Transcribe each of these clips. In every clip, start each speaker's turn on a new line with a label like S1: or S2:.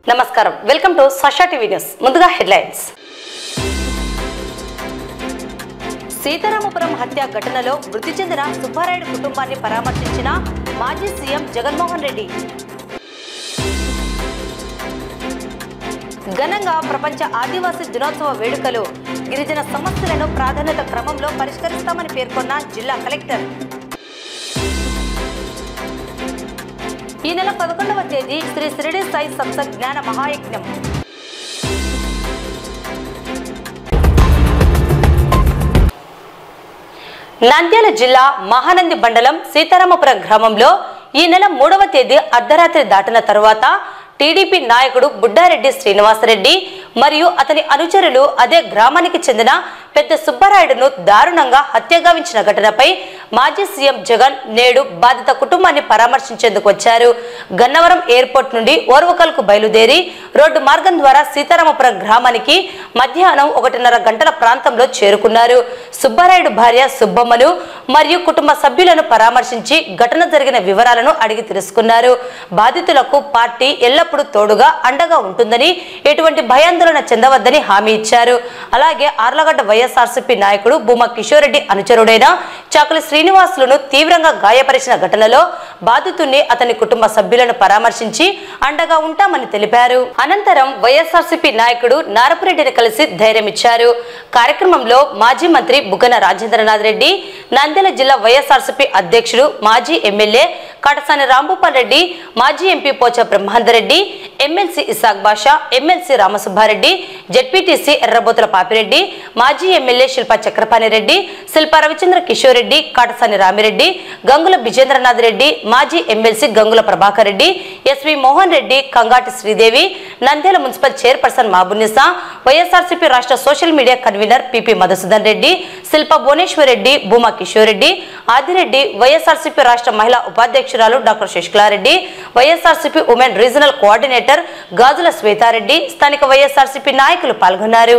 S1: నమస్కారం welcome to Sasha TV news ముందుగా headlines Sitaramapuram హత్య ఘటనలో మృతి చెందిన సుబ్బారాయుడు కుటుంబాన్ని పరామర్శించిన మాజీ సీఎం జగన్మోహన్ రెడ్డి ఘనంగా ప్రపంచ ఆదివాసీ దినోత్సవ వేడుకలు గిరిజన సమస్యలను ప్రాధాన్యత క్రమంలో పరిష్కరిస్తామని పేర్కొన్న జిల్లా కలెక్టర్ ఈ నెల పదకొండవ తేదీ శ్రీ శిరిడి సాయి సత్సంగ్ జ్ఞాన మహాయజ్ఞం నంద్యాల జిల్లా మహానంది మండలం సీతారామపురం గ్రామంలో ఈ నెల మూడవ తేదీ అర్ధరాత్రి దాటిన తరువాత టీడీపీ నాయకుడు బుడ్డారెడ్డి శ్రీనివాసరెడ్డి మరియు అతని అనుచరులు అదే గ్రామానికి చెందిన పెద్ద సుబ్బారాయుడును దారుణంగా హత్యగావించిన ఘటనపై మాజీ సీఎం జగన్ నేడు బాధిత కుటుంబాన్ని పరామర్శించేందుకు వచ్చారు గన్నవరం ఎయిర్పోర్ట్ నుండి ఓర్వకల్కు బయలుదేరి రోడ్డు మార్గం ద్వారా సీతారామపురం గ్రామానికి మధ్యాహ్నం ఒకటిన్నర గంటల ప్రాంతంలో చేరుకున్నారు సుబ్బారాయుడు భార్య సుబ్బమ్మను మరియు కుటుంబ సభ్యులను పరామర్శించి ఘటన జరిగిన వివరాలను అడిగి తెలుసుకున్నారు బాధితులకు పార్టీ ఎల్లప్పుడూ తోడుగా అండగా ఉంటుందని ఎటువంటి భయాందోళన చెందవద్దని హామీ ఇచ్చారు అలాగే ఆర్లగడ్డ వైఎస్ఆర్సీపీ నాయకుడు భూమా కిషోర్ రెడ్డి అనుచరుడైన చాకులి శ్రీనివాసులను తీవ్రంగా గాయపరిచిన ఘటనలో బాధితుణ్ణి అతని కుటుంబ సభ్యులను పరామర్శించి అండగా ఉంటామని తెలిపారు అనంతరం వైఎస్ఆర్సీపీ నాయకుడు నారపురెడ్డిని కలిసి ధైర్యమిచ్చారు కార్యక్రమంలో మాజీ మంత్రి బుగ్గన రాజేంద్రనాథ్ రెడ్డి నంద్యాల జిల్లా వైఎస్ఆర్సీపీ అధ్యక్షుడు మాజీ ఎమ్మెల్యే కాటసాని రాంభూపాల్ రెడ్డి మాజీ MP Pocha Brahmananda Reddy MLC Isaq Basha MLC Ramasubbareddy ZPTC Errabothula Papireddy మాజీ ఎమ్మెల్యే శిల్పా చక్రపాణి రెడ్డి శిల్పా రవిచంద్ర కిషోర్ రెడ్డి కాటసాని రామిరెడ్డి గంగుల విజేంద్రనాథ్ రెడ్డి మాజీ MLC Gangula Prabhakar Reddy SV Mohan Reddy Kangati Sridevi Nandyal municipal chairperson Mabunisa YSRCP రాష్ట్ర social media convener PP Madhusudan Reddy Shilpa Bhuvaneswar Reddy Bhuma Kishore Reddy Adireddy YSRCP రాష్ట్ర మహిళా ఉపాధ్యక్షురాలు doctor Sasikala Reddy YSRCP women regional coordinator Gajula Swetha Reddy స్థానిక వైఎస్ఆర్సీపీ నాయకులు పాల్గొన్నారు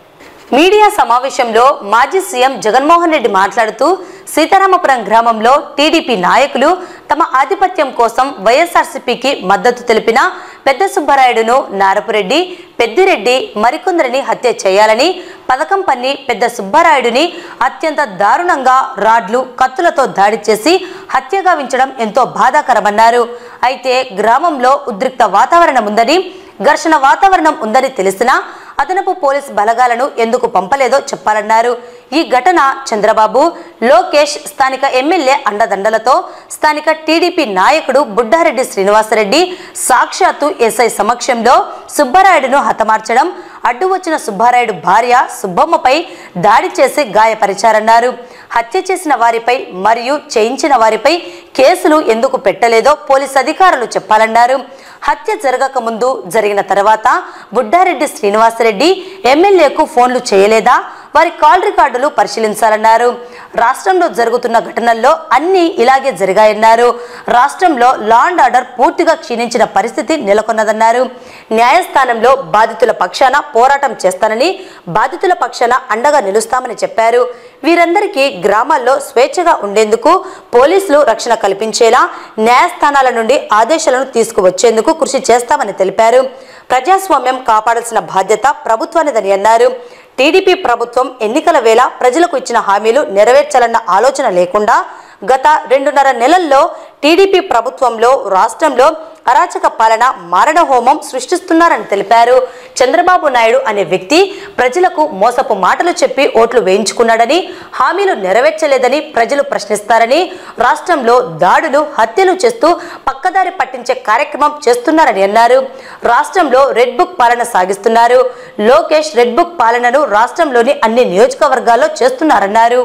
S1: మీడియా సమావేశంలో మాజీ సీఎం జగన్మోహన్ రెడ్డి మాట్లాడుతూ సీతారామపురం గ్రామంలో టీడీపీ నాయకులు తమ ఆధిపత్యం కోసం వైఎస్ఆర్సీపీకి మద్దతు తెలిపిన పెద్ద సుబ్బరాయుడును నారపురెడ్డి పెద్దిరెడ్డి మరికొందరిని హత్య చేయాలని పథకం పన్ని పెద్ద సుబ్బరాయుడిని అత్యంత దారుణంగా రాడ్లు కత్తులతో దాడి చేసి హత్యగావించడం ఎంతో బాధాకరమన్నారు అయితే గ్రామంలో ఉద్రిక్త వాతావరణం ఉందని ఘర్షణ వాతావరణం ఉందని తెలిసినా అదనపు పోలీస్ బలగాలను ఎందుకు పంపలేదో చెప్పాలన్నారు ఈ ఘటన చంద్రబాబు లోకేష్ స్థానిక ఎమ్మెల్యే అండదండలతో స్థానిక టీడీపీ నాయకుడు బుడ్డారెడ్డి శ్రీనివాసరెడ్డి సాక్షాత్తు ఎస్ఐ సమక్షంలో సుబ్బరాయుడును హతమార్చడం అడ్డు వచ్చిన సుబ్బారాయుడు భార్య సుబ్బమ్మపై దాడి చేసి గాయపరిచారన్నారు హత్య చేసిన వారిపై మరియు చేయించిన వారిపై కేసులు ఎందుకు పెట్టలేదో పోలీస్ అధికారులు చెప్పాలన్నారు హత్య జరగక ముందు జరిగిన తర్వాత బుడ్డారెడ్డి శ్రీనివాసరెడ్డి ఎమ్మెల్యేకు ఫోన్లు చేయలేదా వారి కాల్ రికార్డులు పరిశీలించాలన్నారు రాష్ట్రంలో జరుగుతున్న ఘటనల్లో అన్నీ ఇలాగే జరిగాయన్నారు రాష్ట్రంలో లా అండ్ ఆర్డర్ పూర్తిగా క్షీణించిన పరిస్థితి నెలకొన్నదన్నారు న్యాయస్థానంలో బాధితుల పక్షాన పోరాటం చేస్తానని బాధితుల పక్షాన అండగా నిలుస్తామని చెప్పారు వీరందరికీ గ్రామాల్లో స్వేచ్ఛగా ఉండేందుకు పోలీసులు రక్షణ కల్పించేలా న్యాయస్థానాల నుండి ఆదేశాలను తీసుకువచ్చేందుకు కృషి చేస్తామని తెలిపారు ప్రజాస్వామ్యం కాపాడాల్సిన బాధ్యత ప్రభుత్వానిదని అన్నారు టీడీపీ ప్రభుత్వం ఎన్నికల వేళ ప్రజలకు ఇచ్చిన హామీలు నెరవేర్చాలన్న ఆలోచన లేకుండా గత రెండున్నర నెలల్లో టీడీపీ ప్రభుత్వంలో రాష్ట్రంలో అరాచక పాలన మారణ హోమం సృష్టిస్తున్నారని తెలిపారు చంద్రబాబు నాయుడు అనే వ్యక్తి ప్రజలకు మోసపు మాటలు చెప్పి ఓట్లు వేయించుకున్నాడని హామీలు నెరవేర్చలేదని ప్రజలు ప్రశ్నిస్తారని రాష్ట్రంలో దాడులు హత్యలు చేస్తూ పక్కదారి పట్టించే కార్యక్రమం చేస్తున్నారని అన్నారు రాష్ట్రంలో రెడ్ బుక్ పాలన సాగిస్తున్నారు లోకేష్ రెడ్ బుక్ పాలనను రాష్ట్రంలోని అన్ని నియోజకవర్గాల్లో చేస్తున్నారన్నారు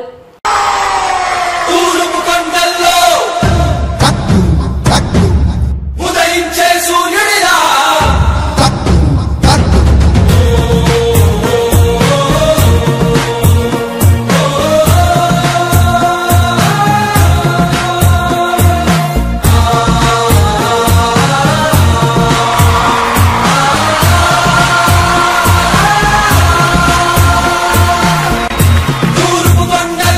S2: తూర్పు కొండల్లో ఉదయించే సూర్యుడిలా తూర్పు కొండల్లో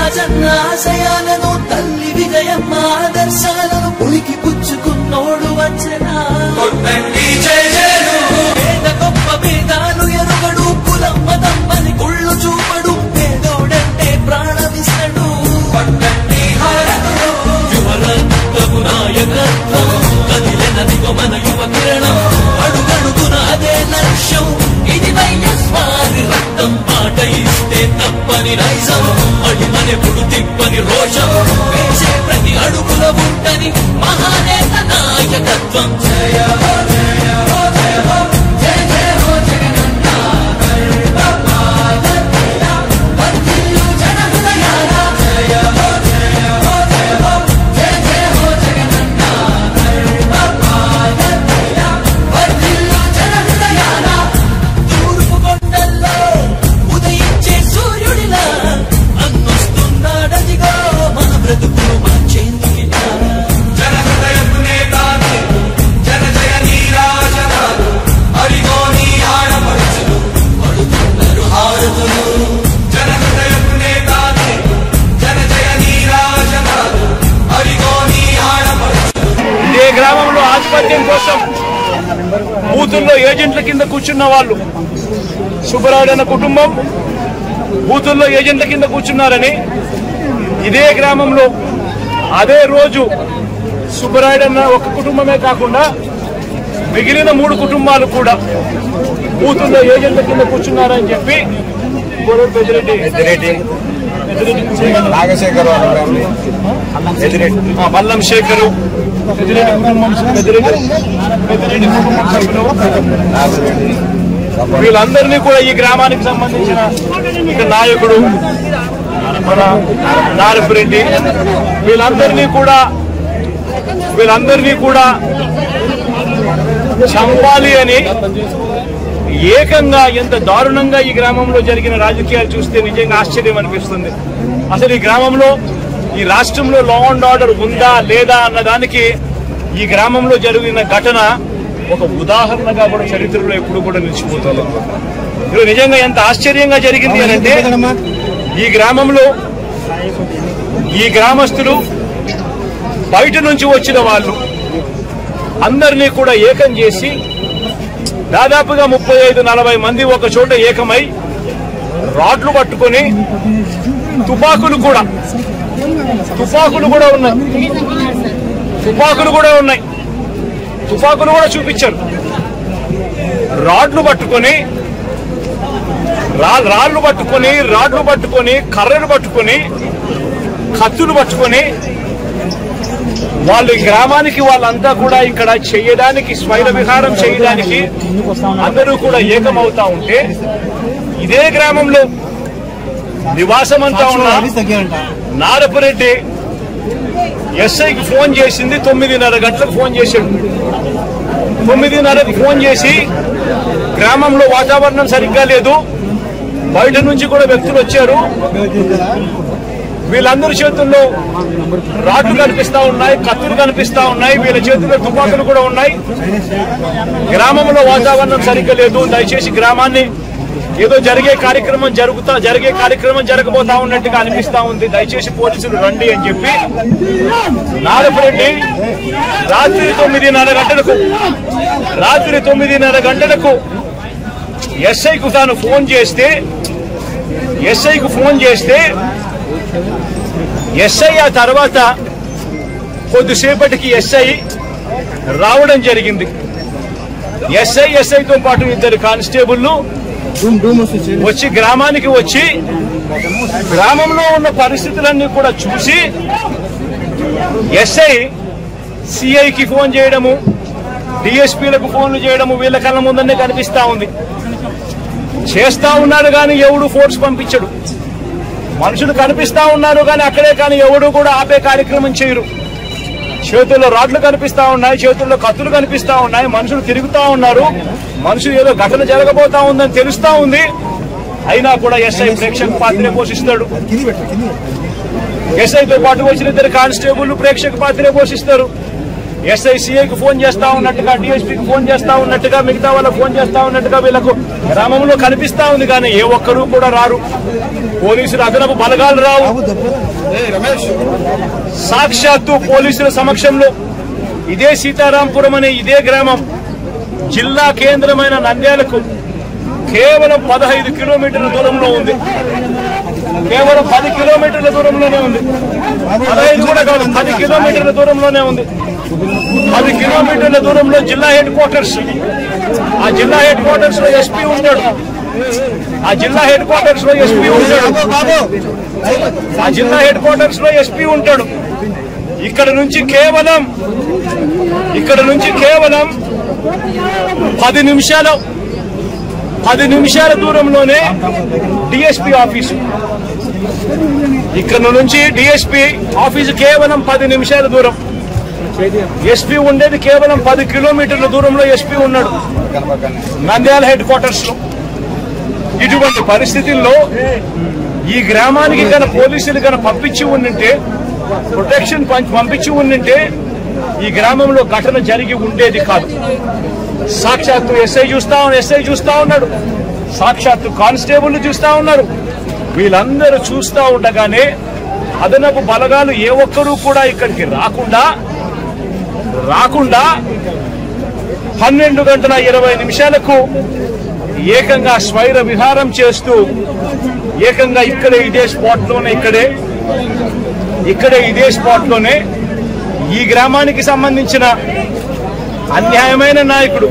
S2: రాజన్న ఆశయాలను తల్లి విజయమ్మ ఆదర్శాలను పులికి పుచ్చుకున్నోడు వచ్చనా పేద గొప్ప భేదాలు ఎరుగడు కులం మతం అని కుళ్ళు చూపడు పేదోడంటే ప్రాణమిస్తడు యువరత్నపు నాయకత్వం కదిలినదిగో మన యువ కిరణం అడుగడుగున అదే లక్ష్యం ఇది వైఎస్వారి రక్తం మాట ఇస్తే తప్పని నైజం అడిమనెప్పుడు తిప్పని రోషం వేసే ప్రతి అడుగుల ఉంటని మహానేత నాయకత్వం జయ హో, జయ హో, జయ హో, జయ జయ హో జగనన్న గర్భమాదత్య, వర్ధిల్లు జనహృదయాల. జయ హో, జయ హో, జయ హో, జయ జయ హో జగనన్న గర్భమాదత్య, వర్ధిల్లు జనహృదయాల. తూర్పు కొండల్లో ఉదయించే సూర్యుడిలా అన్నొస్తున్నాడదిగో మన బ్రతుకులు మార్చేందుకిలా
S3: జనహృదయపు నేతాలు జన జయ నీరాజనాలు అరిగో నీ ఆడపడుచులు
S2: పడుతున్నారు హారతులు
S3: జనహృదయపు నేతాలు జన జయ నీరాజనాలు అరిగో నీ ఆడపడుచులు
S4: ఇదే గ్రామంలో ఆధిపత్యం కోసం బూతుల్లో ఏజెంట్ల కింద కూర్చున్న వాళ్ళు సుబ్బరాయుడు అన్న కుటుంబం బూతుల్లో ఏజెంట్ల కింద కూర్చున్నారని ఇదే గ్రామంలో అదే రోజు సుబ్బరాయుడు అన్న ఒక కుటుంబమే కాకుండా మిగిలిన మూడు కుటుంబాలు కూడా బూతుల్లో ఏజెంట్ల కింద కూర్చున్నారని చెప్పి గొడవ పెద్దిరెడ్డి పెద్దిరెడ్డి
S5: నాగశేఖర్ వాళ్ళ ఫ్యామిలీ ఎదిరెడ్డి
S4: ఆ, మల్లం శేఖరు పెద్దిరెడ్డి కుటుంబం పెద్దిరెడ్డి పెద్దిరెడ్డి కుటుంబం సభ్యులు
S5: నాగరెడ్డి
S4: వీళ్ళందరినీ కూడా ఈ గ్రామానికి సంబంధించిన ఇక నాయకుడు మన నారపురెడ్డి వీళ్ళందరినీ కూడా వీళ్ళందరినీ కూడా చంపాలి అని ఏకంగా ఎంత దారుణంగా ఈ గ్రామంలో జరిగిన రాజకీయాలు చూస్తే నిజంగా ఆశ్చర్యం అనిపిస్తుంది అసలు ఈ గ్రామంలో ఈ రాష్ట్రంలో లా అండ్ ఆర్డర్ ఉందా లేదా అన్నదానికి ఈ గ్రామంలో జరిగిన ఘటన ఒక ఉదాహరణగా కూడా చరిత్రలో ఎప్పుడు కూడా నిలిచిపోతుంది ఇది నిజంగా ఎంత ఆశ్చర్యంగా జరిగింది అని అంటే ఈ గ్రామంలో ఈ గ్రామస్తులు బయట నుంచి వచ్చిన వాళ్ళు అందరినీ కూడా ఏకం చేసి దాదాపుగా ముప్పై ఐదు నలభై మంది ఒక చోట ఏకమై రాడ్లు పట్టుకొని తుపాకులు కూడా తుపాకులు కూడా ఉన్నాయి తుపాకులు కూడా ఉన్నాయి తుపాకులు కూడా చూపించారు రాడ్లు పట్టుకొని రా- రాళ్ళు పట్టుకొని రాడ్లు పట్టుకొని కర్రలు పట్టుకొని కత్తులు పట్టుకొని వాళ్ళు ఈ గ్రామానికి వాళ్ళంతా కూడా ఇక్కడ చేయడానికి స్వైర విహారం చేయడానికి అందరూ కూడా ఏకమవుతా ఉంటే ఇదే గ్రామంలో నివాసం అంతా ఉన్న నారపురెడ్డి ఎస్ఐకి ఫోన్ చేసింది తొమ్మిదిన్నర గంటలకు ఫోన్ చేశాడు తొమ్మిదిన్నరకు ఫోన్ చేసి గ్రామంలో వాతావరణం సరిగ్గా లేదు బయట నుంచి కూడా వ్యక్తులు వచ్చారు వీళ్ళందరి చేతుల్లో రాడ్లు కనిపిస్తా ఉన్నాయి కత్తులు కనిపిస్తా ఉన్నాయి వీళ్ళ చేతుల్లో తుపాకులు కూడా ఉన్నాయి గ్రామంలో వాతావరణం సరిగ్గా లేదు దయచేసి గ్రామాన్ని ఏదో జరిగే కార్యక్రమం జరుగుతా జరిగే కార్యక్రమం జరగబోతా ఉన్నట్టుగా అనిపిస్తా ఉంది దయచేసి పోలీసులు రండి అని చెప్పి నారపురెడ్డి రాత్రి తొమ్మిదిన్నర గంటలకు రాత్రి తొమ్మిదిన్నర గంటలకు ఎస్ఐకు తాను ఫోన్ చేస్తే ఎస్ఐకు ఫోన్ చేస్తే ఎస్ఐ ఆ తర్వాత కొద్దిసేపటికి ఎస్ఐ రావడం జరిగింది ఎస్ఐ ఎస్ఐతో పాటు ఇద్దరు కానిస్టేబుల్లు వచ్చి గ్రామానికి వచ్చి గ్రామంలో ఉన్న పరిస్థితులన్నీ కూడా చూసి ఎస్ఐ సిఐకి ఫోన్ చేయడము డిఎస్పీలకు ఫోన్లు చేయడము వీళ్ళ కళ్ళ ముందనే కనిపిస్తా ఉంది చేస్తా ఉన్నారు కానీ ఎవడు ఫోర్స్ పంపించడు మనుషులు కనిపిస్తా ఉన్నారు కానీ అక్కడే కానీ ఎవడు కూడా ఆపే కార్యక్రమం చేయరు చేతుల్లో రాడ్లు కనిపిస్తా ఉన్నాయి చేతుల్లో కత్తులు కనిపిస్తా ఉన్నాయి మనుషులు తిరుగుతా ఉన్నారు మనుషులు ఏదో ఘటన జరగబోతా ఉందని తెలుస్తా ఉంది అయినా కూడా ఎస్ఐ ప్రేక్షక పాత్రే పోషిస్తాడు ఎస్ఐతో పాటు వచ్చిన ఇద్దరు కానిస్టేబుల్ ప్రేక్షక పాత్రే పోషిస్తారు ఎస్ఐసిఐకి ఫోన్ చేస్తా ఉన్నట్టుగా డిఎస్పీకి ఫోన్ చేస్తా ఉన్నట్టుగా మిగతా వాళ్ళకి ఫోన్ చేస్తా ఉన్నట్టుగా వీళ్ళకు గ్రామంలో కనిపిస్తా ఉంది కానీ ఏ ఒక్కరూ కూడా రారు పోలీసులు అదనపు బలగాలు రావు సాక్షాత్తు పోలీసుల సమక్షంలో ఇదే సీతారాంపురం అనే ఇదే గ్రామం జిల్లా కేంద్రమైన నంద్యాలకు కేవలం పదహైదు కిలోమీటర్ల దూరంలో ఉంది కేవలం పది కిలోమీటర్ల దూరంలోనే ఉంది పదహైదు కూడా కాదు పది కిలోమీటర్ల దూరంలోనే ఉంది పది కిలోమీటర్ల దూరంలో జిల్లా హెడ్ క్వార్టర్స్ ఆ జిల్లా హెడ్ క్వార్టర్స్ లో ఎస్పీ ఉంటాడు ఆ జిల్లా హెడ్ క్వార్టర్స్ లో ఎస్పీ ఉంటాడు ఆ జిల్లా హెడ్ క్వార్టర్స్ లో ఎస్పీ ఉంటాడు ఇక్కడ నుంచి కేవలం ఇక్కడ నుంచి కేవలం పది నిమిషాలు పది నిమిషాల దూరంలోనే డిఎస్పీ ఆఫీసు ఇక్కడ నుంచి డిఎస్పీ ఆఫీసు కేవలం పది నిమిషాల దూరం ఎస్పీ ఉండేది కేవలం పది కిలోమీటర్ల దూరంలో ఎస్పీ ఉన్నాడు నంద్యాల హెడ్ క్వార్టర్స్ లో ఇటువంటి పరిస్థితుల్లో ఈ గ్రామానికి గన పోలీసులు గన పంపించి ఉండింటే ప్రొటెక్షన్ పం- పంపించి ఉండింటే ఈ గ్రామంలో ఘటన జరిగి ఉండేది కాదు సాక్షాత్తు ఎస్ఐ చూస్తా ఉన్న ఎస్ఐ చూస్తా ఉన్నాడు సాక్షాత్తు కానిస్టేబుల్ చూస్తా ఉన్నారు వీళ్ళందరూ చూస్తా ఉండగానే అదనపు బలగాలు ఏ ఒక్కరూ కూడా ఇక్కడికి రాకుండా రాకుండా పన్నెండు గంటల ఇరవై నిమిషాలకు ఏకంగా స్వైర విహారం చేస్తూ ఏకంగా ఇక్కడే ఇదే స్పాట్ లోనే ఇక్కడే ఇక్కడే ఇదే స్పాట్ లోనే ఈ గ్రామానికి సంబంధించిన అన్యాయమైన నాయకుడు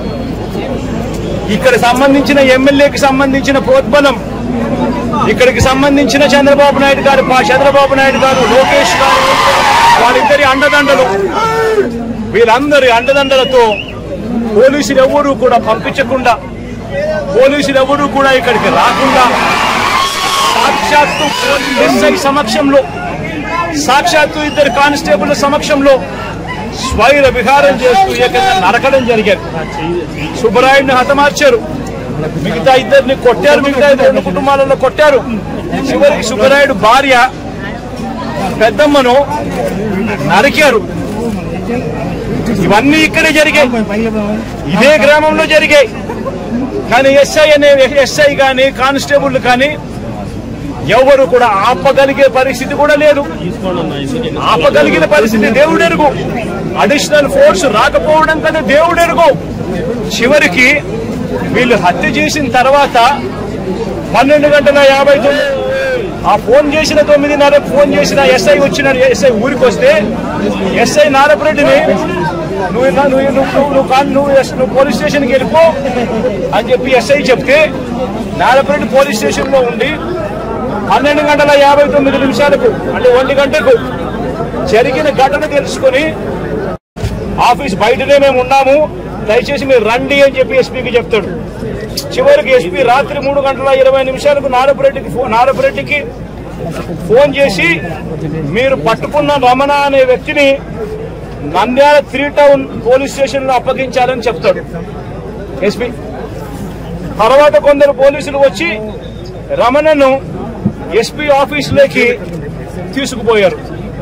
S4: ఇక్కడ సంబంధించిన ఎమ్మెల్యేకి సంబంధించిన ప్రోద్బలం ఇక్కడికి సంబంధించిన చంద్రబాబు నాయుడు గారు పా- చంద్రబాబు నాయుడు గారు లోకేష్ గారు వాళ్ళిద్దరి అండదండలు వీళ్ళందరి అండదండలతో పోలీసులు ఎవరూ కూడా పంపించకుండా పోలీసులు ఎవరూ కూడా ఇక్కడికి రాకుండా సాక్షాత్తు ఎస్ఐ సమక్షంలో సాక్షాత్తు ఇద్దరు కానిస్టేబుల్ సమక్షంలో స్వైర విహారం చేస్తూ ఏకంగా నరకడం జరిగారు సుబ్బరాయుడిని హతమార్చారు మిగతా ఇద్దరిని కొట్టారు మిగతా ఇద్దరు రెండు కుటుంబాలలో కొట్టారు చివరికి సుబ్బరాయుడు భార్య పెద్దమ్మను నరికారు ఇవన్నీ ఇక్కడే జరిగాయి ఇదే గ్రామంలో జరిగాయి కానీ ఎస్ఐ అనే ఎస్ఐ కానీ కానిస్టేబుల్ కానీ ఎవరు కూడా ఆపగలిగే పరిస్థితి కూడా లేదు ఆపగలిగిన పరిస్థితి దేవుడెరుగు అడిషనల్ ఫోర్స్ రాకపోవడం కదా దేవుడెరుగు చివరికి వీళ్ళు హత్య చేసిన తర్వాత పన్నెండు గంటల యాభై తొమ్మిది ఆ ఫోన్ చేసిన తొమ్మిదిన్నర ఫోన్ చేసిన ఎస్ఐ వచ్చిన ఎస్ఐ ఊరికి వస్తే ఎస్ఐ నారపరెడ్డిని నువ్వు ఇలా- నువ్వు నువ్వు నువ్వు నువ్వు కాదు నువ్వు ఎస్- నువ్వు పోలీస్ స్టేషన్కి వెళ్ళిపో అని చెప్పి ఎస్ఐ చెప్తే నారపరెడ్డి పోలీస్ స్టేషన్లో ఉండి పన్నెండు గంటల యాభై తొమ్మిది నిమిషాలకు అంటే ఒంటి గంటకు జరిగిన ఘటన తెలుసుకొని ఆఫీస్ బయటనే మేము ఉన్నాము దయచేసి మీరు రండి అని చెప్పి ఎస్పీకి చెప్తాడు చివరికి ఎస్పీ రాత్రి మూడు గంటల ఇరవై నిమిషాలకు నారపురెడ్డికి ఫోన్ నారపురెడ్డికి ఫోన్ చేసి మీరు పట్టుకున్న రమణ అనే వ్యక్తిని Nandyal three town police station లో అప్పగించాలని చెప్తాడు ఎస్పీ తర్వాత కొందరు పోలీసులు వచ్చి రమణను ఎస్పీ ఆఫీసులోకి తీసుకుపోయారు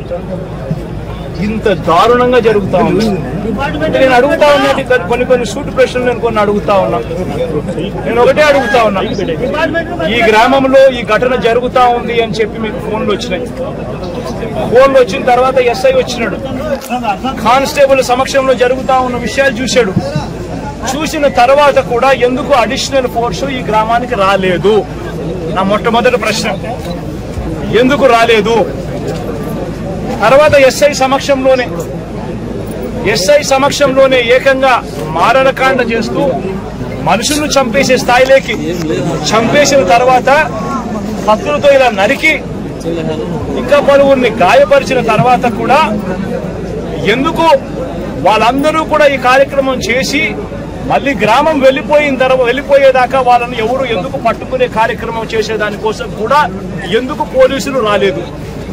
S4: ఇంత దారుణంగా జరుగుతా ఉంది నేను అడుగుతా ఉన్నట్టు కొన్ని కొన్ని సూట్ ప్రశ్నలు నేను కొన్ని అడుగుతా ఉన్నా నేను ఒకటే అడుగుతా ఉన్నా ఈ గ్రామంలో ఈ ఘటన జరుగుతా ఉంది అని చెప్పి మీకు ఫోన్లు వచ్చినాయి ఫోన్లు వచ్చిన తర్వాత ఎస్ఐ వచ్చినాడు కానిస్టేబుల్ సమక్షంలో జరుగుతా ఉన్న విషయాలు చూశాడు చూసిన తర్వాత కూడా ఎందుకు అడిషనల్ ఫోర్స్ ఈ గ్రామానికి రాలేదు నా మొట్టమొదటి ప్రశ్న ఎందుకు రాలేదు తర్వాత ఎస్ఐ సమక్షంలోనే ఎస్ఐ సమక్షంలోనే ఏకంగా మారణకాండ చేస్తూ మనుషులను చంపేసే స్థాయిలోకి చంపేసిన తర్వాత కత్తులతో ఇలా నరికి ఇంకా పలువురిని గాయపరిచిన తర్వాత కూడా ఎందుకు వాళ్ళందరూ కూడా ఈ కార్యక్రమం చేసి మళ్ళీ గ్రామం వెళ్ళిపోయిన తర్వాత వెళ్ళిపోయేదాకా వాళ్ళని ఎవరు ఎందుకు పట్టుకునే కార్యక్రమం చేసేదానికోసం కూడా ఎందుకు పోలీసులు రాలేదు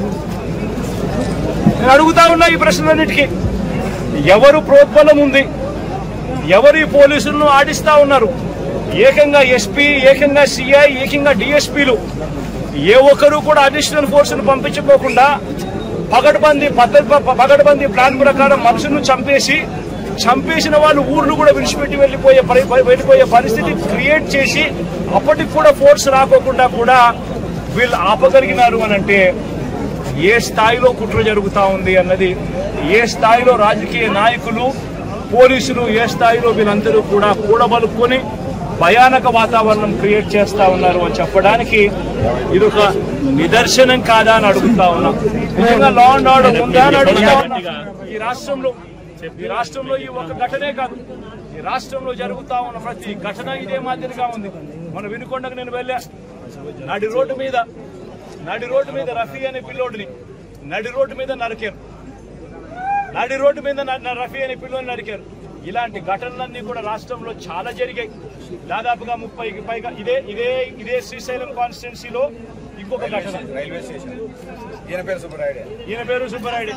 S4: నేను అడుగుతా ఉన్నా ఈ ప్రశ్నలన్నిటికీ ఎవరు ప్రోద్బలం ఉంది ఎవరు ఈ పోలీసులను ఆడిస్తా ఉన్నారు ఏకంగా ఎస్పీ ఏకంగా సిఐ ఏకంగా డిఎస్పీలు ఏ ఒక్కరు కూడా అడిషనల్ ఫోర్సులు పంపించుకోకుండా పగడ్బందీ పద్ధతి పగడ్బందీ ప్లాన్ ప్రకారం మనుషులను చంపేసి చంపేసిన వాళ్ళు ఊర్లు కూడా విడిచిపెట్టి వెళ్ళిపోయే పరి- వెళ్ళిపోయే పరిస్థితి క్రియేట్ చేసి అప్పటికి కూడా ఫోర్స్ రాకోకుండా కూడా వీళ్ళు ఆపగలిగినారు అని అంటే ఏ స్థాయిలో కుట్ర జరుగుతా ఉంది అన్నది ఏ స్థాయిలో రాజకీయ నాయకులు పోలీసులు ఏ స్థాయిలో వీళ్ళందరూ కూడా కూడబలుకొని భయానక వాతావరణం క్రియేట్ చేస్తా ఉన్నారు అని చెప్పడానికి ఇది ఒక నిదర్శనం కాదా అని అడుగుతా ఉన్నా నిజంగా లా అండ్ ఆర్డర్ ఉందా అని అడుగుతా ఉన్నా ఈ రాష్ట్రంలో ఈ రాష్ట్రంలో ఈ ఒక ఘటనే కాదు ఈ రాష్ట్రంలో జరుగుతా ఉన్న ప్రతి ఘటన ఇదే మాదిరిగా ఉంది మన వినుకొండకు నేను వెళ్ళా నడి రోడ్డు మీద నడి రోడ్డు మీద రఫీ అనే పిల్లోడిని నడి రోడ్డు మీద నరికారు నడి రోడ్డు మీద న- న- రఫీ అనే పిల్లోని నరికారు ఇలాంటి ఘటనలన్నీ కూడా రాష్ట్రంలో చాలా జరిగాయి దాదాపుగా ముప్పైకి పైగా ఇదే ఇదే ఇదే శ్రీశైలం కాన్స్టిట్యున్సీలో ఇంకొక ఘటన
S5: రైల్వే స్టేషన్ ఈయన పేరు సుబ్బరాయుడు
S4: ఈయన పేరు సుబ్బరాయుడు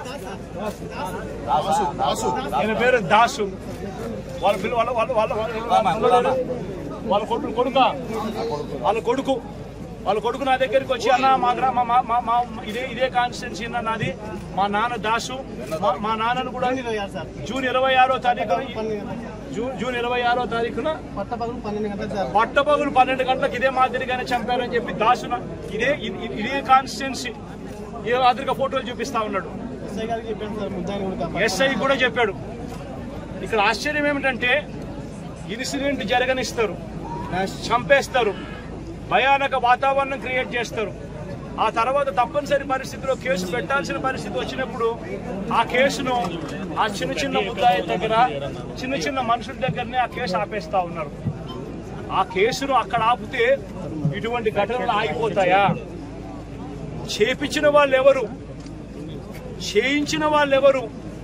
S4: ఈయన పేరు దాసు వాళ్ళ పిల్ల వాళ్ళ వాళ్ళ వాళ్ళ వాళ్ళ వాళ్ళ కొడుకు కొడుక వాళ్ళ కొడుకు వాళ్ళ కొడుకు నా దగ్గరికి వచ్చి అన్న మా గ్రా మా మా- మా- మా ఇదే ఇదే కాన్స్టిట్యున్సీ అన్న నాది మా నాన్న దాసు మా- మా నాన్నను కూడా జూన్ ఇరవై ఆరో తారీఖున జూన్ జూన్ ఇరవై ఆరో తారీఖున
S6: పట్టపగలు పన్నెండు గంటలు సార్
S4: పట్టపగులు పన్నెండు గంటలకు ఇదే మాదిరిగానే చంపారని చెప్పి దాసున ఇదే ఇ- ఇదే కాన్స్టిట్యున్సీ ఏ మాదిరిగా ఫోటోలు చూపిస్తా ఉన్నాడు
S6: ఎస్ఐ గారికి చెప్పాను సార్ ముద్దాయిని కూడా
S4: ఎస్ఐ కూడా చెప్పాడు ఇక్కడ ఆశ్చర్యం ఏమిటంటే ఇన్సిడెంట్ జరగనిస్తారు చంపేస్తారు భయానక వాతావరణం క్రియేట్ చేస్తారు ఆ తర్వాత తప్పనిసరి పరిస్థితిలో కేసు పెట్టాల్సిన పరిస్థితి వచ్చినప్పుడు ఆ కేసును ఆ చిన్న చిన్న ముద్దాయిల దగ్గర చిన్న చిన్న మనుషుల దగ్గరనే ఆ కేసు ఆపేస్తా ఉన్నారు ఆ కేసును అక్కడ ఆపితే ఇటువంటి ఘటనలు ఆగిపోతాయా చేపించిన వాళ్ళు ఎవరు చేయించిన వాళ్ళు ఎవరు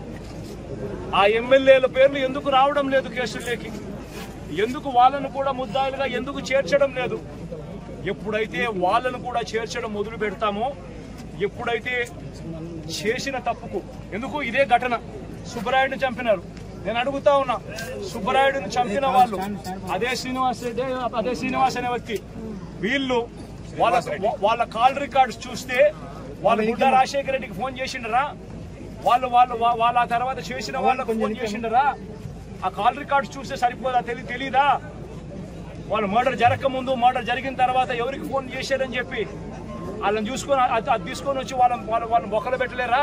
S4: ఆ ఎమ్మెల్యేల పేర్లు ఎందుకు రావడం లేదు కేసుల్లోకి ఎందుకు వాళ్ళను కూడా ముద్దాయిలుగా ఎందుకు చేర్చడం లేదు ఎప్పుడైతే వాళ్ళను కూడా చేర్చడం మొదలు పెడతామో ఎప్పుడైతే చేసిన తప్పుకు ఎందుకు ఇదే ఘటన సుబ్బరాయుడిని చంపినారు నేను అడుగుతా ఉన్నా సుబ్బరాయుడిని చంపిన వాళ్ళు అదే శ్రీనివాస్ రెడ్డి అదే శ్రీనివాస్ అనే వ్యక్తి వీళ్ళు వాళ్ళ వాళ్ళ కాల్ రికార్డ్స్ చూస్తే వాళ్ళ గుడ్డ రాజశేఖర రెడ్డికి ఫోన్ చేసిండరా వాళ్ళు వాళ్ళు వా- వాళ్ళ ఆ తర్వాత చేసిన వాళ్ళకు ఫోన్ చేసిండరా ఆ కాల్ రికార్డ్స్ చూస్తే సరిపోదా తెలి తెలీదా వాళ్ళు మర్డర్ జరగక ముందు మర్డర్ జరిగిన తర్వాత ఎవరికి ఫోన్ చేశారని చెప్పి వాళ్ళని చూసుకొని అది అది తీసుకొని వచ్చి వాళ్ళని వాళ్ళ వాళ్ళని బొక్కలు పెట్టలేరా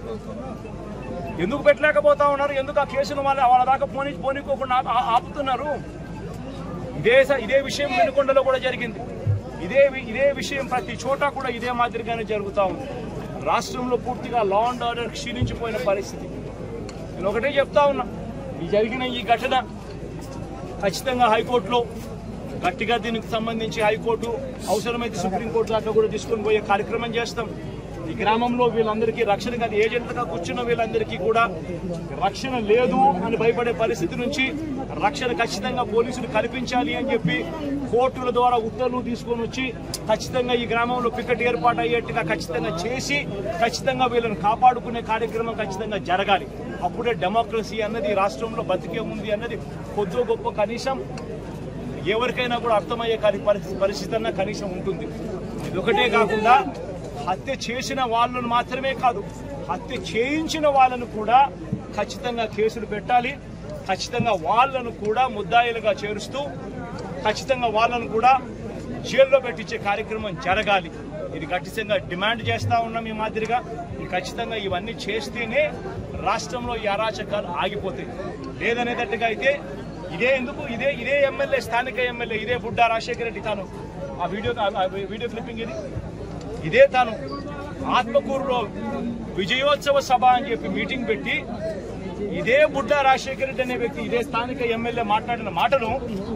S4: ఎందుకు పెట్టలేకపోతా ఉన్నారు ఎందుకు ఆ కేసును వాళ్ళ వాళ్ళ దాకా పోనీ పోనీకోకుండా ఆ- ఆ- ఆపుతున్నారు ఇదే స- ఇదే విషయం వెనుకొండలో కూడా జరిగింది ఇదే వి- ఇదే విషయం ప్రతి చోట కూడా ఇదే మాదిరిగానే జరుగుతా ఉంది రాష్ట్రంలో పూర్తిగా లా అండ్ ఆర్డర్ క్షీణించిపోయిన పరిస్థితి నేను ఒకటే చెప్తా ఉన్నా ఈ జరిగిన ఈ ఘటన ఖచ్చితంగా హైకోర్టులో గట్టిగా దీనికి సంబంధించి హైకోర్టు అవసరమైతే సుప్రీంకోర్టు దాకా కూడా తీసుకొని పోయే కార్యక్రమం చేస్తాం ఈ గ్రామంలో వీళ్ళందరికీ రక్షణ కాదు ఏజెంట్లుగా కూర్చున్న వీళ్ళందరికీ కూడా రక్షణ లేదు అని భయపడే పరిస్థితి నుంచి రక్షణ ఖచ్చితంగా పోలీసులు కల్పించాలి అని చెప్పి కోర్టుల ద్వారా ఉత్తర్వులు తీసుకొని వచ్చి ఖచ్చితంగా ఈ గ్రామంలో పికెట్ ఏర్పాటు అయ్యేట్టుగా ఖచ్చితంగా చేసి ఖచ్చితంగా వీళ్ళని కాపాడుకునే కార్యక్రమం ఖచ్చితంగా జరగాలి అప్పుడే డెమోక్రసీ అన్నది ఈ రాష్ట్రంలో బతికే ఉంది అన్నది కొద్దో గొప్ప కనీసం ఎవరికైనా కూడా అర్థమయ్యే కాని పరిస్థితి పరిస్థితి అన్న కనీసం ఉంటుంది ఇది ఒకటే కాకుండా హత్య చేసిన వాళ్ళను మాత్రమే కాదు హత్య చేయించిన వాళ్ళను కూడా ఖచ్చితంగా కేసులు పెట్టాలి ఖచ్చితంగా వాళ్ళను కూడా ముద్దాయిలుగా చేరుస్తూ ఖచ్చితంగా వాళ్ళను కూడా జైల్లో పెట్టించే కార్యక్రమం జరగాలి ఇది ఖచ్చితంగా డిమాండ్ చేస్తా ఉన్నాం ఈ మాదిరిగా ఇది ఖచ్చితంగా ఇవన్నీ చేస్తేనే రాష్ట్రంలో ఈ అరాచకాలు ఆగిపోతాయి లేదనేటట్టుగా అయితే ఇదే ఎందుకు ఇదే ఇదే ఎమ్మెల్యే స్థానిక ఎమ్మెల్యే ఇదే బుడ్డా రాజశేఖర రెడ్డి తాను ఆ వీడియో ఆ వీడియో క్లిప్పింగ్ ఇది ఇదే తాను ఆత్మకూరులో విజయోత్సవ సభ అని చెప్పి మీటింగ్ పెట్టి ఇదే బుడ్డా రాజశేఖర రెడ్డి అనే వ్యక్తి ఇదే స్థానిక ఎమ్మెల్యే మాట్లాడిన మాటను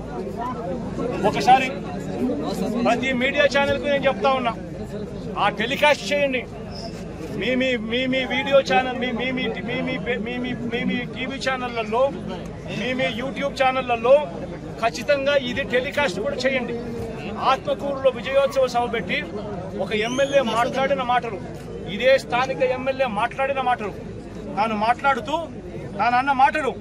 S4: ఒకసారి ప్రతి మీడియా ఛానల్కు నేను చెప్తా ఉన్నా ఆ టెలికాస్ట్ చేయండి మీ మీ మీ మీ వీడియో ఛానల్ మీ మీ మీ మీ మీ మీ మీ మీ మీ టీవీ ఛానళ్లలో మీ మీ యూట్యూబ్ ఛానళ్లలో ఖచ్చితంగా ఇది టెలికాస్ట్ కూడా చేయండి ఆత్మకూరులో విజయోత్సవ సభ పెట్టి ఒక ఎమ్మెల్యే మాట్లాడిన మాటలు ఇదే స్థానిక ఎమ్మెల్యే మాట్లాడిన మాటలు తాను మాట్లాడుతూ తాను అన్న మాటలు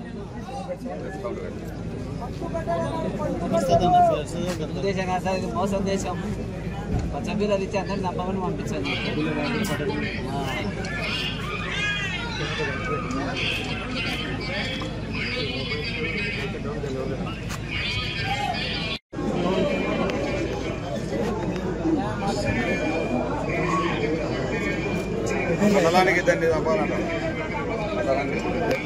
S6: ఇస్తుందన్న సార్ ఎస్ఐ గారు
S7: తెలుగుదేశం కాదు సార్ ఇది మోసం దేశం పచ్చబీర అది ఇచ్చి అందరిని నమ్మమని పంపించాను
S5: మండలానికి దాన్ని చంపాలంట మండలానికి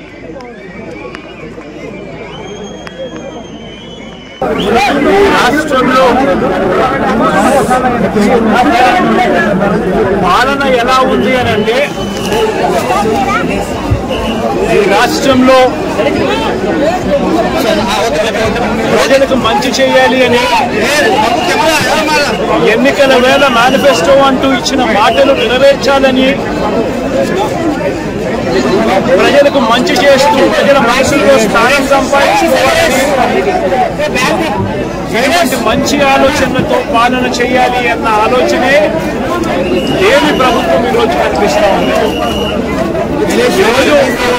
S4: రాష్ట్రంలో పాలన ఎలా ఉంది అని అంటే ఈ రాష్ట్రంలో ప్రజలకు మంచి చేయాలి అని ఎన్నికల వేళ మేనిఫెస్టో అంటూ ఇచ్చిన మాటలు నెరవేర్చాలని ప్రజలకు మంచి చేస్తూ ప్రజల మనసులో స్థానం సంపాదించుకోవాలని ఇటువంటి మంచి ఆలోచనలతో పాలన చేయాలి అన్న ఆలోచనే ఏమి ప్రభుత్వం ఈరోజు కనిపిస్తా ఉంది ఈరోజు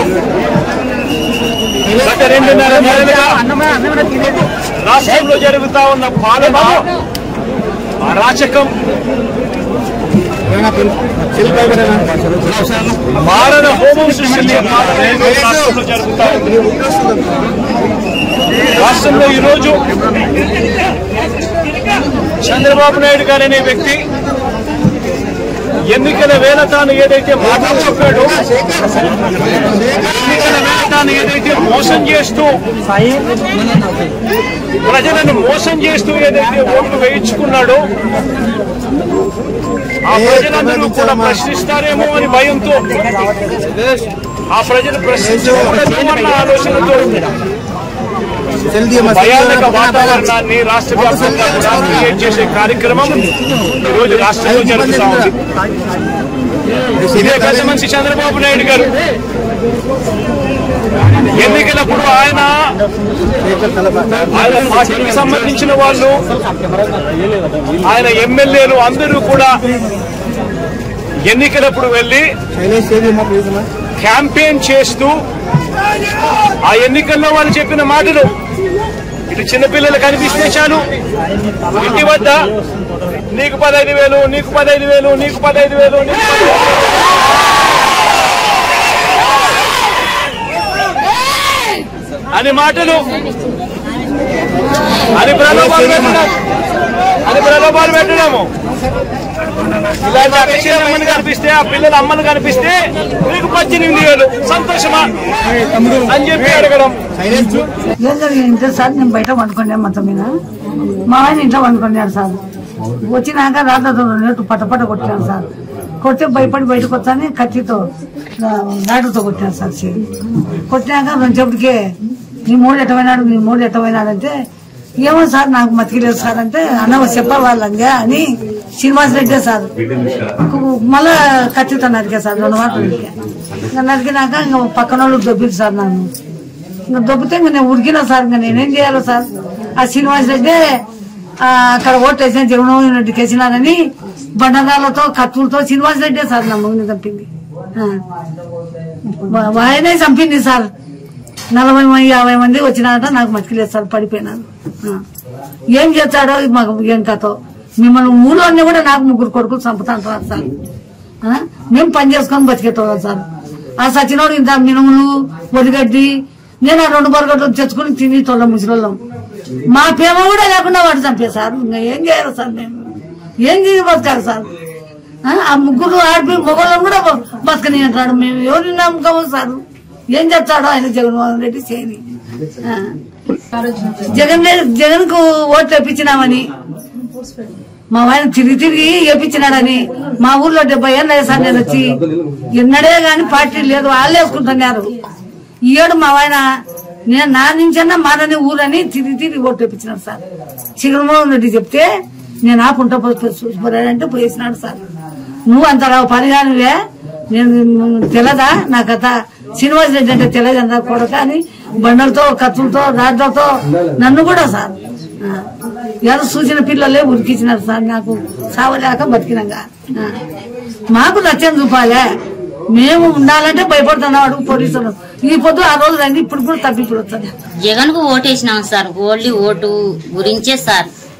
S4: గత రెండున్నర నెలలుగా రాష్ట్రంలో జరుగుతా ఉన్న పాలన అరాచకం మారణ హోమం సృష్టించే పాలన ఈరోజు రాష్ట్రంలో జరుగుతా ఉంది రాష్ట్రంలో ఈరోజు చంద్రబాబు నాయుడు గారు అనే వ్యక్తి ఎన్నికల వేళ తాను ఏదైతే మాటలు చెప్పాడో ఎన్నికల వేళ తాను ఏదైతే మోసం చేస్తూ ప్రజలను మోసం చేస్తూ ఏదైతే ఓట్లు వేయించుకున్నాడో ఆ ప్రజలందరూ కూడా ప్రశ్నిస్తారేమో అని భయంతో ఆ ప్రజలు ప్రశ్నించకూడదు ఆలోచనతో భయానక వాతావరణాన్ని రాష్ట్ర వ్యాప్తంగా కూడా క్రియేట్ చేసే కార్యక్రమం ఈరోజు రాష్ట్రంలో జరుగుతా ఉంది ఇదే పెద్ద మనిషి చంద్రబాబు నాయుడు గారు ఎన్నికలప్పుడు ఆయన ఆయన పార్టీకి సంబంధించిన వాళ్ళు ఆయన ఎమ్మెల్యేలు అందరూ కూడా ఎన్నికలప్పుడు వెళ్ళి క్యాంపెయిన్ చేస్తూ ఆ ఎన్నికల్లో వాళ్ళు చెప్పిన మాటలు ఇటు చిన్నపిల్లలు కనిపిస్తే చాలు ఇంటి వద్ద నీకు పదహైదు వేలు నీకు పదహైదు వేలు నీకు పదహైదు వేలు నీకు పదహైదు వేలు అని మాటలు అని ప్రలోభాలు పెట్టడం అని ప్రలోభాలు పెట్టడము ఇలాంటి అక్షరమ్మని కనిపిస్తే ఆ పిల్లల అమ్మను కనిపిస్తే మీకు పద్దెనిమిది వేలు సంతోషమా అని చెప్పి అడగడం
S8: ఏం జరిగిందంటే సార్ నేను బయట వండుకున్నాను మొత్తం మీద మా ఆయన ఇంట్లో వండుకున్నాడు సార్ వచ్చినాక రాత్రితో నెట్టు పటపట కొట్టాను సార్ కొడితే భయపడి బయటకు వచ్చాను కత్తితో నాటుతో కొట్టాను సార్ చెయ్యి కొట్టినాక రెండుసేపటికే నీ మూడు ఎట్టమైనాడు నీ మూడు ఎట్టమైనాడు అంటే ఏమో సార్ నాకు మతికిలేదు సార్ అంటే అన్న చెప్పవాళ్ళంగా అని శ్రీనివాస్ రెడ్డి సార్ మళ్ళా కత్తితో నరికా సార్ రెండు మాటలు నరికా ఇంకా నరికినాక ఇంకా పక్కన వాళ్ళు దొబ్బిరు సార్ నన్ను ఇంకా దొబ్బితే ఇంకా నేను ఉడికినా సార్ ఇంకా నేనేం చేయాలి సార్ ఆ శ్రీనివాస్ రెడ్డి ఆ, అక్కడ ఓటు వేసిన జగన్మోహన్ రెడ్డికి వేసినారని బండరాలతో కత్తులతో శ్రీనివాస్ రెడ్డి సార్ నా మొగుని చంపింది ఆ. వా- ఆయనే చంపింది సార్ నలభై మంది యాభై మంది వచ్చినారట నాకు మతికిలేదు సార్ పడిపోయినాను ఆ. ఏం చేస్తాడో మాకు ఏం కథో మిమ్మల్ని ఊళ్ళోనే కూడా నాకు ముగ్గురు కొడుకులు చంపుతాంటారు సార్ ఆ? మేము పని చేసుకొని బతికేటోళ్ళం సార్ ఆ సచినోడు ఇంత మినుములు ఒడిగడ్డి నేను ఆ రెండు బరగడ్లు తెచ్చుకుని తినేటోళ్ళం ముసలోళ్ళం మా ప్రేమ కూడా లేకుండా వాడు చంపే సార్ ఇంకా ఏం చేయాలి సార్ మేము ఏం చేసి బతకాలి సార్ ఆ? ఆ ముగ్గురు ఆడిపి మొగోళ్ళం కూడా బతకని అంటాడు మేము ఎవరిని నమ్మకము సార్ ఏం చేస్తాడో ఆయన జగన్మోహన్ రెడ్డి చేయని ఆ. జగన్ జగన్ కు ఓట్లు తెప్పించినామని మా ఆయన తిరిగి తిరిగి వేపించినాడని మా ఊర్లో డెబ్బై ఏళ్ళు అయ్యా సార్ నేను వచ్చి ఎన్నడే గాని పార్టీ లేదు వాళ్ళే వేసుకుంటున్నారు ఈ ఏడు మా ఆయన నేను నా నుంచన్నా మాదని ఊరని తిరిగి తిరిగి ఓటు తెప్పించినాడు సార్ జగన్మోహన్ రెడ్డి చెప్తే నేను ఆపుంటా చూసిపోయాడంటే పోయేసినాడు సార్ నువ్వు అంత పనిగానివే నేను తెలదా నా కథ శ్రీనివాస్ రెడ్డి అంటే తెలియదు కొడక అని బండలతో కత్తులతో రాడ్లతో నన్ను కూడా సార్ ఆ. ఎవరు చూసిన పిల్లలే ఉరికించినారు సార్ నాకు సావలేక బతికినాగా ఆ. మాకు లక్ష్యం చూపాలే మేము ఉండాలంటే భయపడుతున్నాం అడుగు పోలీసులు ఈ పొద్దు ఆ రోజు రండి ఇప్పుడు కూడా తప్పిప్పుడు వస్తుంది
S9: జగన్ కు ఓటేసినాం సార్ ఓన్లీ ఓటు గురించే సార్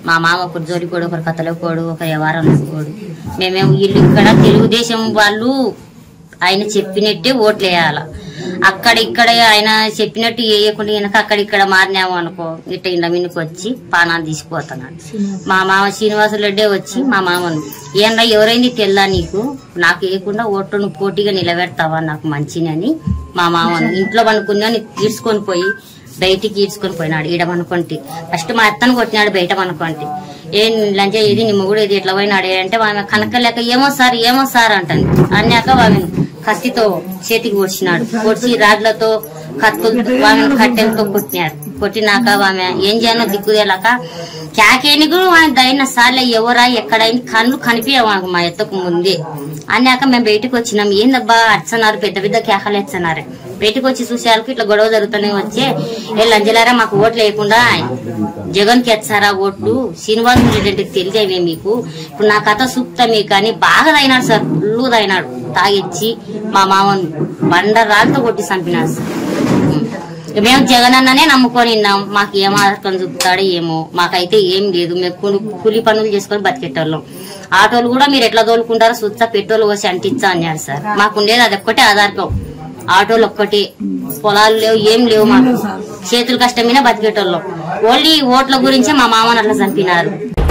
S9: మా మామ ఒకరు జోలికోడు ఒకరు కథలకోడు ఒక వ్యవహారం కోడు మేమేమో వీళ్ళు ఇక్కడ తెలుగుదేశం వాళ్ళు ఆయన చెప్పినట్టే ఓట్లు వేయాల అక్కడ ఇక్కడ ఆయన చెప్పినట్టు వేయకుండా వెనక అక్కడ ఇక్కడ మారినాము అనుకో ఇట్ట ఇండ మీదకి వచ్చి పానాలు తీసిపోతున్నాడు మా మామ శ్రీనివాసులడ్డే వచ్చి మా మామను ఏంరా ఎవరైంది తెల్లా నీకు నాకు వేయకుండా ఓట్లు నువ్వు పోటీగా నిలబెడతావా నాకు మంచినని మా మామను ఇంట్లో పనుకుందని తీసుకొని పోయి బయటికి ఈడ్చుకొని పోయినాడు ఈడ అనుకుంటే ఫస్ట్ మా అత్తను కొట్టినాడు బయట అనుకుంటే ఏం లంచ ఇది నీ మొగుడు ఇది ఎట్లా పోయినాడు అంటే ఆమె కనకలేక ఏమో సార్ ఏమో సార్ అంటుంది అన్నాక ఆమె కత్తితో చేతికి పొడిచినాడు పొడిచి రాడ్లతో కత్తులు ఆమెను కట్టెలతో కొట్టినారు కొట్టినాక ఆమె ఏం చేయాలో దిక్కుదేలాక క్యాకేనికు దైన సార్లే ఎవరా ఎక్కడైంది కళ్ళు కనిపించవు మా ఎత్తకు ముందే అన్నాక మేము బయటకు వచ్చినాం ఏందబ్బా అర్చన్నారు పెద్ద పెద్ద కేకలు ఎచ్చన్నారు బయటకు వచ్చి చూసేవాళ్ళకి ఇట్లా గొడవ జరుగుతూనే వచ్చే ఏ లంజలారా మాకు ఓట్లు వేయకుండా జగన్ కి ఎచ్చారా ఓట్లు శ్రీనివాస్ రెడ్డికి తెలియదేమే మీకు ఇప్పుడు నా కథ సూక్త మీకు కానీ బాగా తగినాడు సార్ ఫుల్ తగినాడు తాగిచ్చి మా మామను బండరాలతో కొట్టి చంపినాడు సార్ మేము జగన్ అన్ననే నమ్ముకొని ఉన్నాం మాకు ఏం ఆధారం చూపుతాడో ఏమో మాకైతే ఏం లేదు మేము కూలి కూలి పనులు చేసుకొని బతికేటోళ్ళం ఆటోలు కూడా మీరు ఎట్లా తోలుకుంటారో చూస్తా పెట్రోల్ పోసి అంటించా అన్నాడు సార్ మాకుండేది అది ఒక్కటే ఆధారం ఆటోలు ఒక్కటే పొలాలు లేవు ఏం లేవు మాకు చేతులు కష్టమైనా బతికేటోళ్ళం ఓన్లీ ఓట్ల గురించే మా మామని అట్లా చంపినారు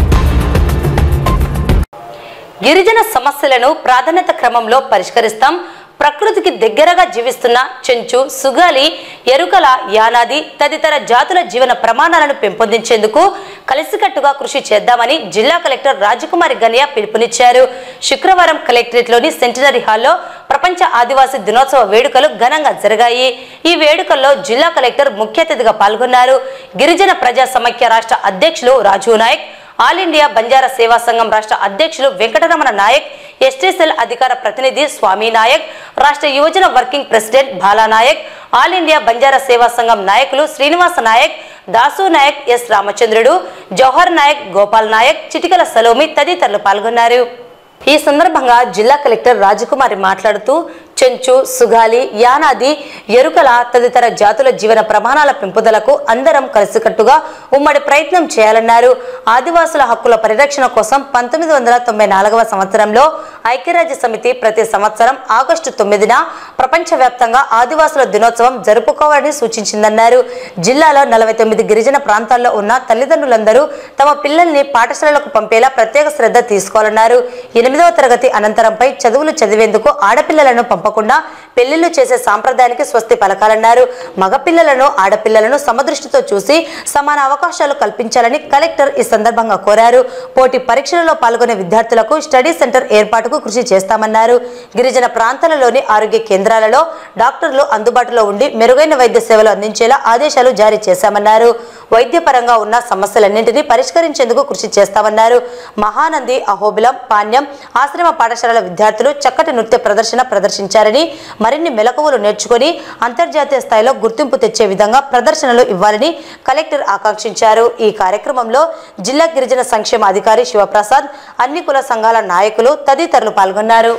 S1: గిరిజన సమస్యలను ప్రాధాన్యత క్రమంలో పరిష్కరిస్తాం ప్రకృతికి దగ్గరగా జీవిస్తున్న చెంచు సుగాలి ఎరుకల యానాది తదితర జాతుల జీవన ప్రమాణాలను పెంపొందించేందుకు కలిసికట్టుగా కృషి చేద్దామని జిల్లా కలెక్టర్ రాజకుమారి గనియా పిలుపునిచ్చారు శుక్రవారం కలెక్టరేట్లోని సెంటినరీ హాల్లో ప్రపంచ ఆదివాసీ దినోత్సవ వేడుకలు ఘనంగా జరిగాయి ఈ వేడుకల్లో జిల్లా కలెక్టర్ ముఖ్య అతిథిగా పాల్గొన్నారు గిరిజన ప్రజా సమైక్య రాష్ట్ర అధ్యక్షులు రాజు నాయక్ ఆల్ ఇండియా బంజారా సేవా సంఘం రాష్ట్ర అధ్యక్షులు వెంకటరమణ నాయక్ ఎస్టీసెల్ అధికార ప్రతినిధి స్వామి నాయక్ రాష్ట్ర యువజన working president Bala Nayak all India Banjara Seva Sangham నాయకులు శ్రీనివాస నాయక్ దాసు నాయక్ ఎస్ రామచంద్రుడు జవహర్ నాయక్ గోపాల్ నాయక్ చిటికల సలోమి తదితరులు పాల్గొన్నారు ఈ సందర్భంగా జిల్లా కలెక్టర్ రాజకుమారి మాట్లాడుతూ చెంచు సుగాలి యానాది ఎరుకల తదితర జాతుల జీవన ప్రమాణాల పెంపుదలకు అందరం కలిసికట్టుగా ఉమ్మడి ప్రయత్నం చేయాలన్నారు ఆదివాసుల హక్కుల పరిరక్షణ కోసం పంతొమ్మిది వందల తొంభై నాలుగవ సంవత్సరంలో ఐక్యరాజ్య సమితి ప్రతి సంవత్సరం ఆగస్టు తొమ్మిదిన ప్రపంచవ్యాప్తంగా ఆదివాసుల దినోత్సవం జరుపుకోవాలని సూచించిందన్నారు జిల్లాలో నలభై తొమ్మిది గిరిజన ప్రాంతాల్లో ఉన్న తల్లిదండ్రులందరూ తమ పిల్లల్ని పాఠశాలలకు పంపేలా ప్రత్యేక శ్రద్ధ తీసుకోవాలన్నారు ఎనిమిదవ తరగతి అనంతరంపై చదువులు చదివేందుకు ఆడపిల్లలను పంపకుండా పెళ్లిళ్లు చేసే సాంప్రదాయానికి స్వస్తి పలకాలన్నారు మగపిల్లలను ఆడపిల్లలను సమదృష్టితో చూసి సమాన అవకాశాలు కల్పించాలని కలెక్టర్ ఈ సందర్భంగా కోరారు పోటీ పరీక్షలలో పాల్గొనే విద్యార్థులకు స్టడీ సెంటర్ ఏర్పాటుకు కృషి చేస్తామన్నారు గిరిజన ప్రాంతాలలోని ఆరోగ్య కేంద్రాలలో డాక్టర్లు అందుబాటులో ఉండి మెరుగైన వైద్య సేవలు అందించేలా ఆదేశాలు జారీ చేశామన్నారు వైద్యపరంగా ఉన్న సమస్యలన్నింటినీ పరిష్కరించేందుకు కృషి చేస్తామన్నారు మహానంది అహోబిలం పాణ్యం ఆశ్రమ పాఠశాలల విద్యార్థులు చక్కటి నృత్య ప్రదర్శన ప్రదర్శించారని మరిన్ని మెలకువలు నేర్చుకొని అంతర్జాతీయ స్థాయిలో గుర్తింపు తెచ్చే విధంగా ప్రదర్శనలు ఇవ్వాలని కలెక్టర్ ఆకాంక్షించారు ఈ కార్యక్రమంలో జిల్లా గిరిజన సంక్షేమ అధికారి శివప్రసాద్ అన్ని కుల సంఘాల నాయకులు తదితరులు పాల్గొన్నారు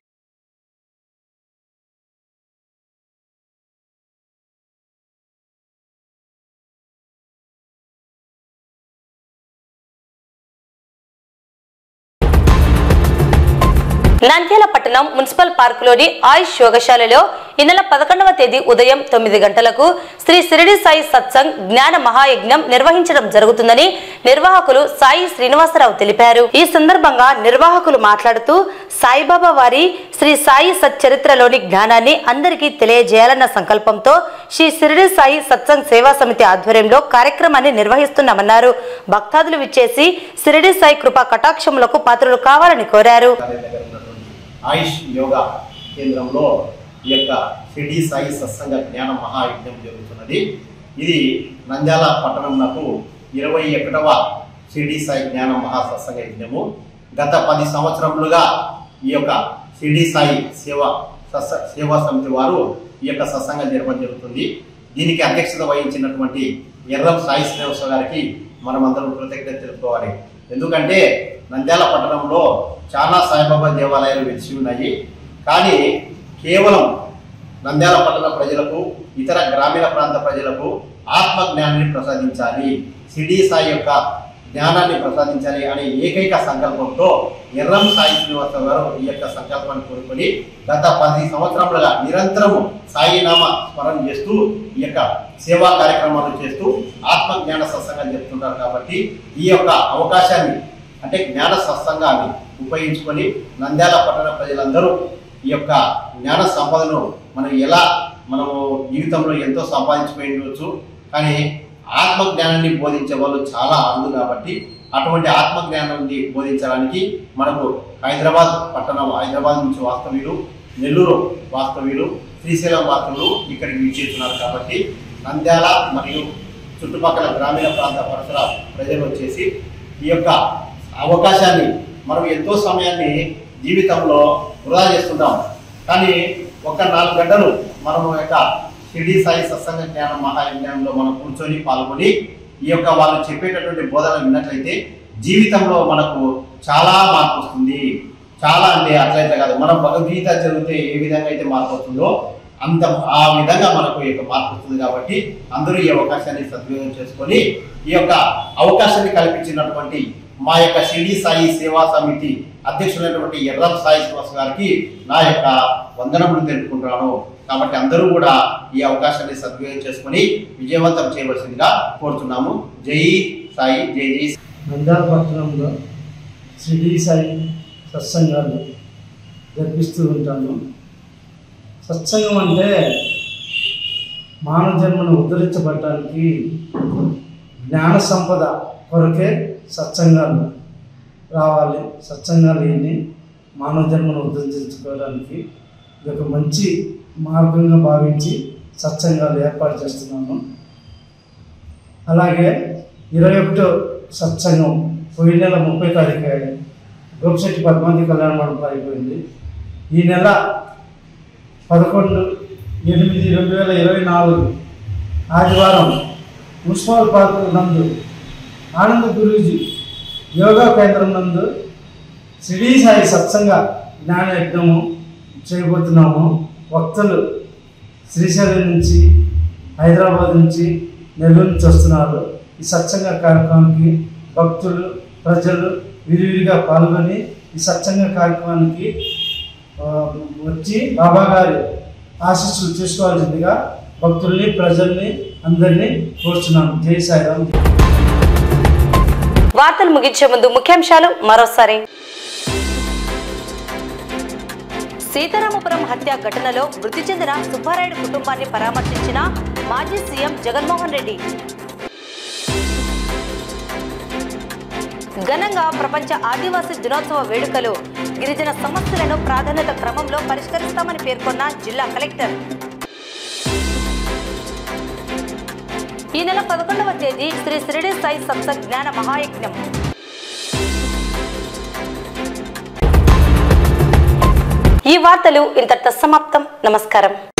S1: నంద్యాల పట్టణం మున్సిపల్ పార్కులోని ఆయుష్ యోగశాలలో ఈ నెల పదకొండవ తేదీ ఉదయం తొమ్మిది గంటలకు శ్రీ సిరిడి సాయి సత్సంగ్ జ్ఞాన మహాయజ్ఞం నిర్వహించడం జరుగుతుందని నిర్వాహకులు సాయి శ్రీనివాసరావు తెలిపారు ఈ సందర్భంగా నిర్వాహకులు మాట్లాడుతూ సాయిబాబా వారి శ్రీ సాయి సచ్చరిత్రలోని జ్ఞానాన్ని అందరికీ తెలియజేయాలన్న సంకల్పంతో శ్రీ సిరిడి సాయి సత్సంగ్ సేవా సమితి ఆధ్వర్యంలో కార్యక్రమాన్ని నిర్వహిస్తున్నామన్నారు భక్తాదులు విచ్చేసి సిరిడి సాయి కృపా కటాక్షములకు పాత్రలు కావాలని కోరారు
S10: ఆయుష్ యోగా కేంద్రంలో ఈ యొక్క షిరిడి సాయి సత్సంగ జ్ఞాన మహాయజ్ఞం జరుగుతున్నది ఇది నంద్యాల పట్టణంకు ఇరవై ఒకటవ షిరిడి సాయి జ్ఞాన మహా సత్సంగ యజ్ఞము గత పది సంవత్సరములుగా ఈ యొక్క షిరిడి సాయి సేవ సత్స సేవా సమితి వారు ఈ యొక్క సత్సంగం జరపడం జరుగుతుంది దీనికి అధ్యక్షత వహించినటువంటి ఎర్రం సాయి శ్రీనివాస గారికి మనమందరం కృతజ్ఞత తెలుపుకోవాలి ఎందుకంటే నంద్యాల పట్టణంలో చాలా సాయిబాబా దేవాలయాలు వెలిసి ఉన్నాయి కానీ కేవలం నంద్యాల పట్టణ ప్రజలకు ఇతర గ్రామీణ ప్రాంత ప్రజలకు ఆత్మ జ్ఞానాన్ని ప్రసాదించాలి సిడి సాయి యొక్క జ్ఞానాన్ని ప్రసాదించాలి అనే ఏకైక సంకల్పంతో ఎర్రం సాయి శ్రీనివాసరావు గారు ఈ యొక్క సంకల్పాన్ని కోరుకొని గత పది సంవత్సరములుగా నిరంతరము సాయినామ స్మరణ చేస్తూ ఈ యొక్క సేవా కార్యక్రమాలు చేస్తూ ఆత్మ జ్ఞాన సత్సంగాలు చెప్తుంటారు కాబట్టి ఈ యొక్క అవకాశాన్ని అంటే జ్ఞాన సత్సంగాన్ని ఉపయోగించుకొని నంద్యాల పట్టణ ప్రజలందరూ ఈ యొక్క జ్ఞాన సంపదను మనం ఎలా మనము జీవితంలో ఎంతో సంపాదించుకుని ఉండవచ్చు కానీ ఆత్మ జ్ఞానాన్ని బోధించే వాళ్ళు చాలా అరుదు కాబట్టి అటువంటి ఆత్మ జ్ఞానాన్ని బోధించడానికి మనకు హైదరాబాద్ పట్టణం హైదరాబాద్ నుంచి వాస్తవ్యులు నెల్లూరు వాస్తవ్యులు శ్రీశైలం వాస్తవులు ఇక్కడికి విచ్చేస్తున్నారు కాబట్టి నంద్యాల మరియు చుట్టుపక్కల గ్రామీణ ప్రాంత పరిసర ప్రజలు వచ్చేసి ఈ యొక్క అవకాశాన్ని మనం ఎంతో సమయాన్ని జీవితంలో వృధా చేస్తుంటాం కానీ ఒక నాలుగు గంటలు మనము యొక్క షిరిడి సాయి సత్సంగ జ్ఞానం మహాయజ్ఞానంలో మనం కూర్చొని పాల్గొని ఈ యొక్క వాళ్ళు చెప్పేటటువంటి బోధన విన్నట్లయితే జీవితంలో మనకు చాలా మార్పు వస్తుంది చాలా అంటే అట్లయితే కాదు మనం భగవద్గీత చదివితే ఏ విధంగా అయితే మార్పు వస్తుందో అంత ఆ విధంగా మనకు ఈ యొక్క మార్పు వస్తుంది కాబట్టి అందరూ ఈ అవకాశాన్ని సద్వినియోగం చేసుకొని ఈ యొక్క అవకాశాన్ని కల్పించినటువంటి మా యొక్క షిరిడి సాయి సేవా సమితి అధ్యక్షులైనటువంటి ఎర్రం సాయి శ్రీనివాస్ గారికి నా యొక్క వందనములు తెలుపుకుంటున్నాను కాబట్టి అందరూ కూడా ఈ అవకాశాన్ని సద్వినియోగం చేసుకొని విజయవంతం చేయవలసిందిగా కోరుతున్నాము జై సాయి జై జై సాయి.
S11: నంద్యాల పట్టణంలో షిరిడి సాయి సత్సంగాలు జరిపిస్తూ ఉంటాను సత్సంగం అంటే మానవ జన్మను ఉద్ధరించబడటానికి జ్ఞాన సంపద కొరకే సత్సంగాలు రావాలి సత్సంగాలు ఎన్ని మానవ జన్మను ఉద్ధరించుకోవడానికి ఇది ఒక మంచి మార్గంగా భావించి సత్సంగాలు ఏర్పాటు చేస్తున్నాను అలాగే ఇరవై ఒకటో సత్సంగం పోయిన నెల ముప్పై తారీఖు గోపిశెట్టి పద్మావతి కళ్యాణ మండపం అయిపోయింది ఈ నెల పదకొండు ఎనిమిది రెండు వేల ఇరవై నాలుగు ఆదివారం మున్సిపల్ పార్క్ నందు ఆనంద గురూజీ యోగా కేంద్రం నందు శ్రీ సాయి సత్సంగ జ్ఞాన యజ్ఞము చేయబోతున్నాము వక్తలు శ్రీశైలం నుంచి హైదరాబాద్ నుంచి నెల్లూరు నుంచి వస్తున్నారు ఈ సత్సంగ కార్యక్రమానికి భక్తులు ప్రజలు విరివిరిగా పాల్గొని ఈ సత్సంగ కార్యక్రమానికి ఆ, వచ్చి బాబా గారి ఆశీస్సులు తీసుకోవాల్సిందిగా భక్తుల్ని ప్రజల్ని అందరినీ కోరుచున్నాను జై సాయిరామ్
S1: వార్తలు ముగించే ముందు ముఖ్యాంశాలు మరోసారి సీతారామపురం హత్య ఘటనలో మృతి చెందిన సుబ్బారాయుడు కుటుంబాన్ని పరామర్శించిన మాజీ సీఎం జగన్మోహన్ రెడ్డి ఘనంగా ప్రపంచ ఆదివాసీ దినోత్సవ వేడుకలు గిరిజన సమస్యలను ప్రాధాన్యత క్రమంలో పరిష్కరిస్తామని పేర్కొన్న జిల్లా కలెక్టర్ ఈ నెల పదకొండవ తేదీ శ్రీ శిరిడి సాయి సత్స జ్ఞాన మహాయజ్ఞం ఈ వార్తలు ఇంతటితో సమాప్తం నమస్కారం